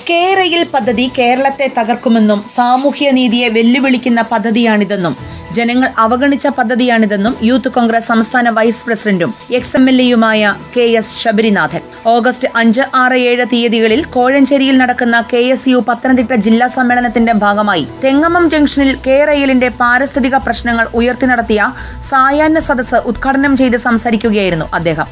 കേരയിൽ പദ്ധതി കേരളത്തെ തകർക്കുമെന്നും സാമൂഹ്യ നീതിയെ വെല്ലുവിളിക്കുന്ന പദ്ധതിയാണിതെന്നും ജനങ്ങൾ അവഗണിച്ച പദ്ധതിയാണിതെന്നും യൂത്ത് കോൺഗ്രസ് സംസ്ഥാന വൈസ് പ്രസിഡന്റും എക്സ് എം എൽ എയുമായ കെ എസ് ശബരിനാഥൻ ഓഗസ്റ്റ് അഞ്ച് ആറ് ഏഴ് തീയതികളിൽ കോഴഞ്ചേരിയിൽ നടക്കുന്ന കെ എസ് യു പത്തനംതിട്ട ജില്ലാ സമ്മേളനത്തിന്റെ ഭാഗമായി തെങ്ങമം ജംഗ്ഷനിൽ കെ റെയിലിന്റെ പാരിസ്ഥിതിക പ്രശ്നങ്ങൾ ഉയർത്തി നടത്തിയ സായാഹ്ന സദസ്സ് ഉദ്ഘാടനം ചെയ്ത് സംസാരിക്കുകയായിരുന്നു അദ്ദേഹം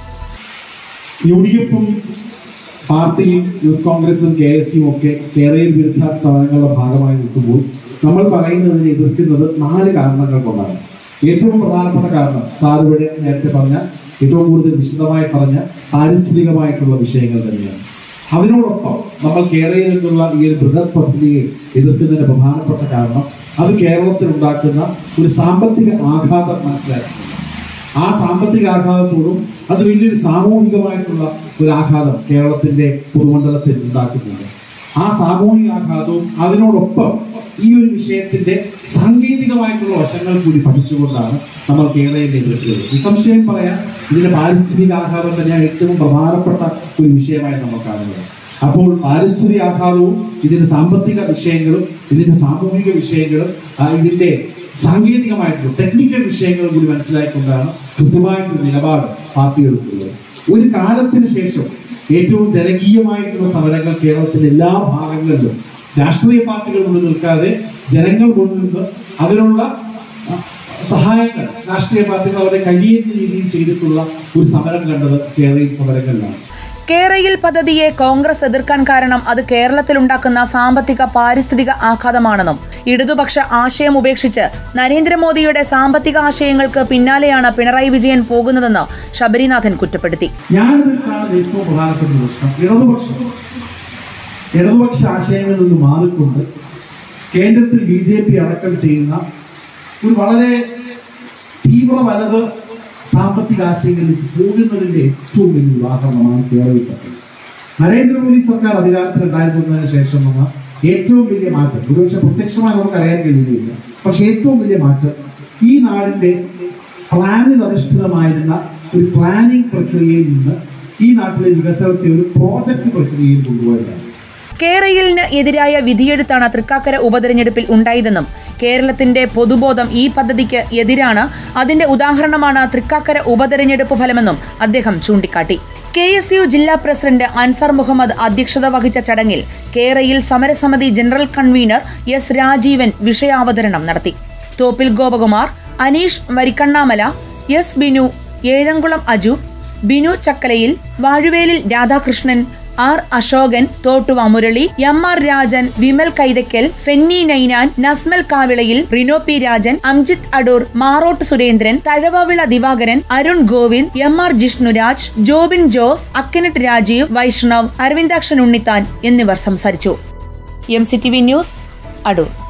യു ഡി എഫും പാർട്ടിയും യൂത്ത് കോൺഗ്രസും കെ എസ് യും ഒക്കെ കേരളയിൽ വിരുദ്ധ സമരങ്ങളുടെ ഭാഗമായി നിൽക്കുമ്പോൾ നമ്മൾ പറയുന്നതിനെ എതിർക്കുന്നത് നാല് കാരണങ്ങൾ കൊണ്ടാണ് ഏറ്റവും പ്രധാനപ്പെട്ട കാരണം സാർ ഇവിടെ നേരത്തെ പറഞ്ഞ ഏറ്റവും കൂടുതൽ വിശദമായി പറഞ്ഞ പാരിസ്ഥിതികമായിട്ടുള്ള വിഷയങ്ങൾ തന്നെയാണ് അതിനോടൊപ്പം നമ്മൾ കേരളയിൽ നിന്നുള്ള ഈ ഒരു ബൃഹത് പദ്ധതിയെ എതിർക്കുന്നതിന് പ്രധാനപ്പെട്ട കാരണം അത് കേരളത്തിൽ ഉണ്ടാക്കുന്ന ഒരു സാമ്പത്തിക ആഘാതം മനസ്സിലാക്കുന്നു ആ സാമ്പത്തിക ആഘാതത്തോടും അത് വലിയൊരു സാമൂഹികമായിട്ടുള്ള ഒരു ആഘാതം കേരളത്തിന്റെ പൊതുമണ്ഡലത്തിൽ ഉണ്ടാക്കുന്നുണ്ട് ആ സാമൂഹിക ആഘാതവും അതിനോടൊപ്പം ഈ ഒരു വിഷയത്തിന്റെ സാങ്കേതികമായിട്ടുള്ള വശങ്ങൾ കൂടി പഠിച്ചുകൊണ്ടാണ് നമ്മൾ കേരളയിൽ എതിർക്കുന്നത് നിസ്സംശയം പറയാൻ ഇതിന്റെ പാരിസ്ഥിതിക ആഘാതം തന്നെയാണ് ഏറ്റവും പ്രധാനപ്പെട്ട ഒരു വിഷയമായി നമ്മൾ കാണുന്നത് അപ്പോൾ പാരിസ്ഥിതിക ആഘാതവും ഇതിന്റെ സാമ്പത്തിക വിഷയങ്ങളും ഇതിന്റെ സാമൂഹിക വിഷയങ്ങളും ആ, ഇതിന്റെ സാങ്കേതികമായിട്ടുള്ള ടെക്നിക്കൽ വിഷയങ്ങളും കൂടി മനസ്സിലാക്കിക്കൊണ്ടാണ് കൃത്യമായിട്ടൊരു നിലപാട് പാർട്ടി എടുക്കുന്നത് ഒരു കാലത്തിന് ശേഷം ഏറ്റവും ജനകീയമായിട്ടുള്ള സമരങ്ങൾ കേരളത്തിന്റെ എല്ലാ ഭാഗങ്ങളിലും രാഷ്ട്രീയ പാർട്ടികൾ മുന്നിൽ നിൽക്കാതെ ജനങ്ങൾ മുന്നിൽ നിന്ന് അതിനുള്ള ആ, സഹായങ്ങൾ രാഷ്ട്രീയ പാർട്ടികൾ അവരെ കഴിയുന്ന രീതിയിൽ ചെയ്തിട്ടുള്ള ഒരു സമരം കണ്ടത് കേരളീയ സമരങ്ങളിലാണ് കേരയിൽ പദ്ധതിയെ കോൺഗ്രസ് എതിർക്കാൻ കാരണം അത് കേരളത്തിലുണ്ടാക്കുന്ന സാമ്പത്തിക പാരിസ്ഥിതിക ആഘാതമാണെന്നും ഇടതുപക്ഷ ആശയം ഉപേക്ഷിച്ച് നരേന്ദ്രമോദിയുടെ സാമ്പത്തിക ആശയങ്ങൾക്ക് പിന്നാലെയാണ് പിണറായി വിജയൻ പോകുന്നതെന്ന് ശബരിനാഥൻ കുറ്റപ്പെടുത്തി ഞാനിതിൽ കാണുന്ന ഏറ്റവും പ്രധാനപ്പെട്ട ഒരു പ്രശ്നം ഇടതുപക്ഷം ഇടതുപക്ഷ ആശയങ്ങളിൽ നിന്ന് മാറിക്കൊണ്ട് കേന്ദ്രത്തിൽ ബി ജെ പി അടക്കം ചെയ്യുന്ന ഒരു വളരെ തീവ്ര വലത് സാമ്പത്തിക ആശയങ്ങളിലേക്ക് പോകുന്നതിന്റെ ഏറ്റവും വലിയ ഉദാഹരണമാണ് കേരളത്തിൽ പദ്ധതി നരേന്ദ്രമോദി സർക്കാർ അധികാരത്തിലുണ്ടായിരുന്നതിന് ശേഷം വന്ന ഏറ്റവും വലിയ മാറ്റം ഒരുപക്ഷെ പ്രത്യക്ഷമായി നമുക്ക് അറിയാൻ കഴിയുകയില്ല പക്ഷെ ഏറ്റവും വലിയ മാറ്റം ഈ നാടിന്റെ പ്ലാനിൽ അധിഷ്ഠിതമായിരുന്ന ഒരു പ്ലാനിംഗ് പ്രക്രിയയിൽ നിന്ന് ഈ നാട്ടിലെ വികസനത്തെ ഒരു പ്രോജക്റ്റ് പ്രക്രിയയിൽ കൊണ്ടുപോയതാണ് കേരളിന് എതിരായ വിധിയെഴുത്താണ് തൃക്കാക്കര ഉപതെരഞ്ഞെടുപ്പിൽ ഉണ്ടായതെന്നും കേരളത്തിന്റെ പൊതുബോധം ഈ പദ്ധതിക്ക് എതിരാണ് അതിന്റെ ഉദാഹരണമാണ് തൃക്കാക്കര ഉപതെരഞ്ഞെടുപ്പ് ഫലമെന്നും അദ്ദേഹം ചൂണ്ടിക്കാട്ടി കെ എസ് യു ജില്ലാ പ്രസിഡന്റ് അൻസാർ മുഹമ്മദ് അധ്യക്ഷത വഹിച്ച ചടങ്ങിൽ കേരയിൽ സമരസമിതി ജനറൽ കൺവീനർ എസ് രാജീവൻ വിഷയാവതരണം നടത്തി Thoppil Gopakumar Aneesh Varikkannamala S Binu Ezhamkulam Aju Binu Chakkalayil Vazhuvelil Radhakrishnan R Ashokan Thottuva Murali M R Rajan Vimal Kaithakkal Fenny Ninan Nasmal Kavilayil Rino P Rajan Amjith Adoor Marottu Surendran Thazhavavila Divakaran Arun Govind M R Jishnuraj Jobin Jose Akkinattu Rajeev Vaishnav Aravindakshan Unnithan എന്നിവർ സംസാരിച്ചു M C T V news Adoor